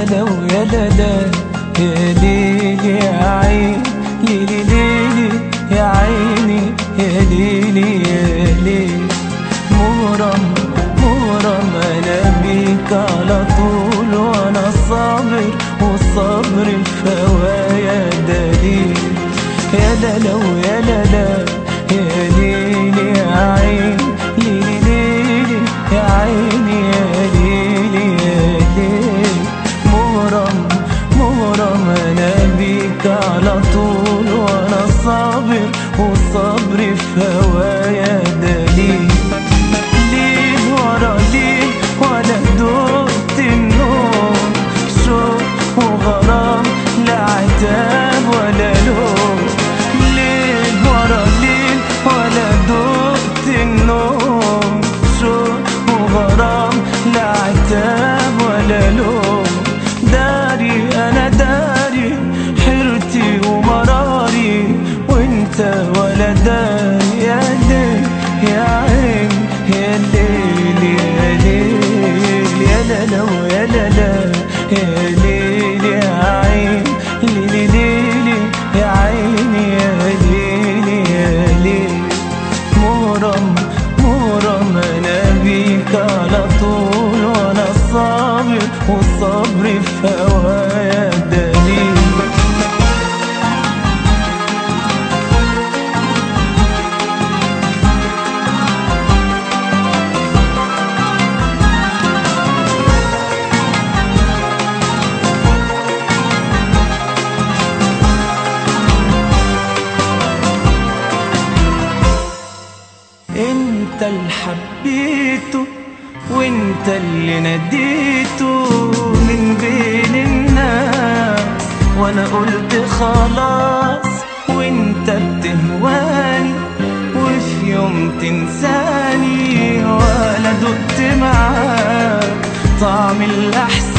لا ويا لا لا يا ليل يا عين ليلي ليلي يا عيني يا ليلي يا ليل مغرم مغرم انا بيك على طول وانا صابر والصبر في هوايا دليل يا لا لا ويا لا لا يا ليلي يا عين ليلي ليلي يا عيني يا ليلي يا ليل مغرم مغرم انا بيك على طول وانا صابر وصبري في هوايا دليل ليل ورا ليل ولا دقت النوم شوق وغرام لا عتاب ولا لوم ليل ورا ليل ولا دقت النوم شوق وغرام لا عتاب ولا لوم داري انا داري حيرتي ومراري وانت ولا داري يا ليل يا عين يا ليل يا ليل يا لا لا ويا لا لا يا ليل يا عين ليلي ليلي يا عيني يا ليلي يا ليل مغرم مغرم انا بيك على طول وانا صابر والصبر في هوايا دليل انت اللي حبيته وانت اللي ناديته من بين الناس وانا قلت خلاص وانت بتهواني وفي يوم تنساني ولا دقت معاك طعم الاحساس